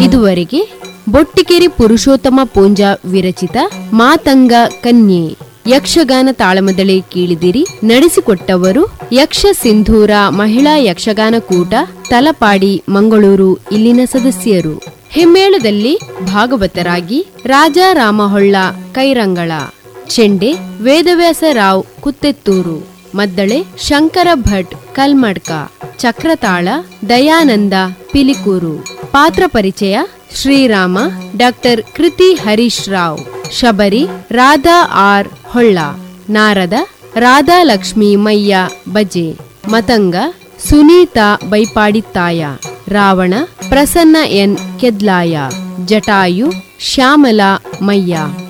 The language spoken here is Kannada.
ಇದುವರೆಗೆ ಬೊಟ್ಟಿಕೆರೆ ಪುರುಷೋತ್ತಮ ಪೂಂಜ ವಿರಚಿತ ಮಾತಂಗ ಕನ್ಯೆ ಯಕ್ಷಗಾನ ತಾಳಮದಳೆ ಕೇಳಿದಿರಿ ನಡೆಸಿಕೊಟ್ಟವರು ಯಕ್ಷ ಸಿಂಧೂರ ಮಹಿಳಾ ಯಕ್ಷಗಾನ ಕೂಟ ತಲಪಾಡಿ ಮಂಗಳೂರು ಇಲ್ಲಿನ ಸದಸ್ಯರು ಹೆಮ್ಮೇಳದಲ್ಲಿ ಭಾಗವತರಾಗಿ ರಾಜಾ ರಾಮಹೊಳ್ಳ ಕೈರಂಗಳ ಚೆಂಡೆ ವೇದವ್ಯಾಸ ರಾವ್ ಕುತ್ತೆತ್ತೂರು ಮದ್ದಳೆ ಶಂಕರ ಭಟ್ ಕಲ್ಮಡ್ಕ ಚಕ್ರತಾಳ ದಯಾನಂದ ಪಿಲಿಕೂರು ಪಾತ್ರ ಪರಿಚಯ Shrirama doctor Kriti Harish Rao Shabari Radha R Holla Narada Radha Lakshmi Mayya Baje Matanga Sunitha Baipadithaya Ravana Prasanna N Kedlaya Jatayu Shyamala Mayya